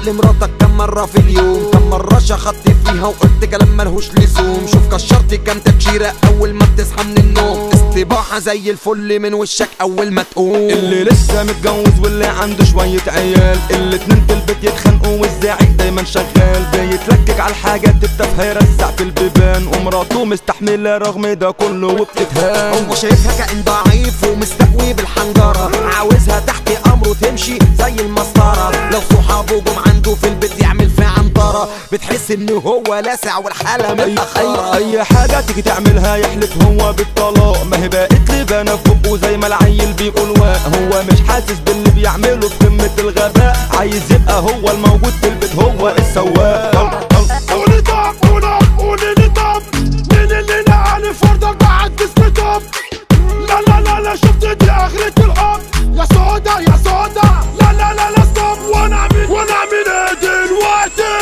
بعد مراتك كم مرة في اليوم كم مرة شخطت فيها وقلت كلام ملهوش لزوم شوف كشرت كام تكشيرة أول ما بتصحى من النوم استباحة زي الفل من وشك أول ما تقوم اللي لسه متجوز واللي عنده شوية عيال اللي اتنين في البيت يتخانقوا والزعيق دايما شغال بيتلكك على الحاجات التافهة يرزع في البيبان ومراته مستحملة رغم ده كله وبتتهان هو شايفها كائن ضعيف ومستقوي بالحنجرة عاوزها تحت أمره تمشي زي المسطرة لو صحابه جم عنده في البيت يعمل في عنطرة بتحس إن هو لاسع والحالة أي, متأخرة أي, أي حاجة تيجي تعملها يحلف هو بالطلاق ما هي بقت لبانة في بقه زي ما العيل بيقول واق هو مش حاسس باللي بيعمله في قمة الغباء عايز يبقى هو الموجود في البيت هو السواق قولي طب قولي قولي لي طب مين اللي نقل فردك بعد جسمي طب لا لا لا لا شفت دي اخرة الحب يا سودا يا سودا لا لا لا لا ستوب وانا اعمل وانا اعمل ايه دلوقتي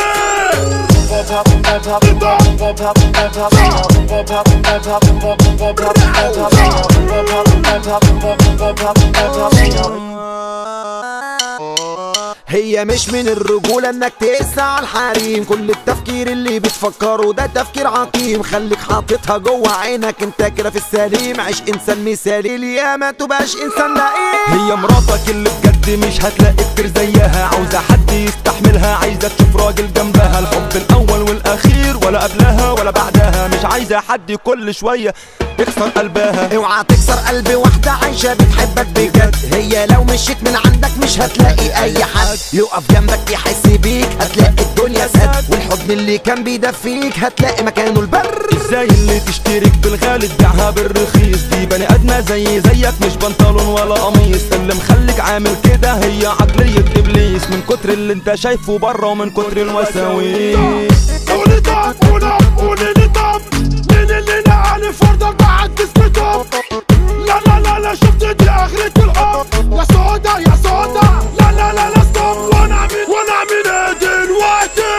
هي مش من الرجولة انك تقسى على الحريم كل التفكير اللي بتفكره ده تفكير عقيم خليك حاططها جوه عينك انت كده في السليم عيش انسان مثالي ليا ما تبقاش انسان لئيم هي مراتك اللي بجد مش هتلاقي كتير زيها عاوزة حد يستحملها عايزة تشوف راجل جنبها الحب الأول والأخير ولا قبلها ولا بعدها مش عايزة حد كل شوية يكسر قلبها اوعى تكسر قلب واحدة عايشة بتحبك بجد هي لو مشيت من عندك مش هتلاقي اي حد يقف جنبك يحس بيك هتلاقي الدنيا سد والحضن اللي كان بيدفيك هتلاقي مكانه البر ازاي اللي تشترك بالغالي تبيعها بالرخيص دي بني ادمة زي زيك مش بنطلون ولا قميص اللي مخليك عامل كده هي عقلية ابليس من كتر اللي انت شايفه بره ومن كتر الوساويس قولي طب قولي قولي لي طب مين اللي نقل فردك بعد جسمي طب لا لا لا لا شفت دي اخرة الحب يا سودا يا سودا لا لا لا لا ستوب وانا اعمل وانا اعمل ايه دلوقتي